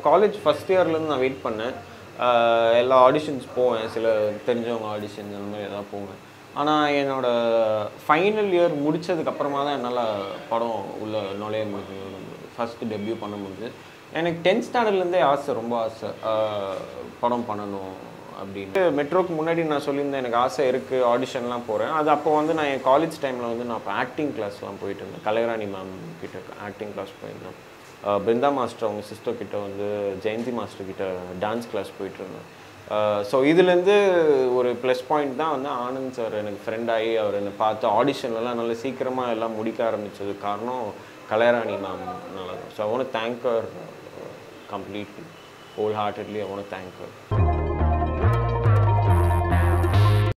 college first இயர்லேருந்து நான் wait பண்ணேன் ஆஹ் எல்லா ஆடிஷன்ஸ் போவேன் சில தெரிஞ்சவங்க ஆடிஷன்ஸ் அந்த மாதிரி எதாவது போவேன் ஆனால் என்னோட ஃபைனல் இயர் முடிச்சதுக்கப்புறமா தான் என்னால் படம் உள்ள நுழைய முடியும் ஃபஸ்ட்டு டெபியூ பண்ண முடிஞ்சு எனக்கு டென்த் ஸ்டாண்டர்ட்லேருந்தே ஆசை ரொம்ப ஆசை ஆஹ் படம் பண்ணணும் அப்படின்னு மெட்ரோக்கு முன்னாடி நான் சொல்லியிருந்தேன் எனக்கு ஆசை இருக்குது ஆடிஷன்லாம் போகிறேன் அது அப்போ வந்து நான் என் காலேஜ் டைமில் வந்து நான் இப்போ ஆக்டிங் கிளாஸ்லாம் போயிட்டு இருந்தேன் கலைராணி மேம் கிட்ட ஆக்டிங் கிளாஸ் போயிருந்தேன் ஆஹ் பிருந்தா மாஸ்டர் அவங்க சிஸ்டர் கிட்ட வந்து ஜெயந்தி மாஸ்டர் கிட்ட டான்ஸ் கிளாஸ் போயிட்டு இருந்தேன் ஸோ இதுலேருந்து ஒரு ப்ளஸ் பாயிண்ட் தான் வந்து ஆனந்த் சார் எனக்கு ஃப்ரெண்ட் ஆகி அவர் என்னை பார்த்து ஆடிஷன்லலாம் நல்ல சீக்கிரமாக எல்லாம் முடிக்க ஆரம்பிச்சது காரணம் கலைராணி மேம்னால தான் so I want thank her completely wholeheartedly I want thank her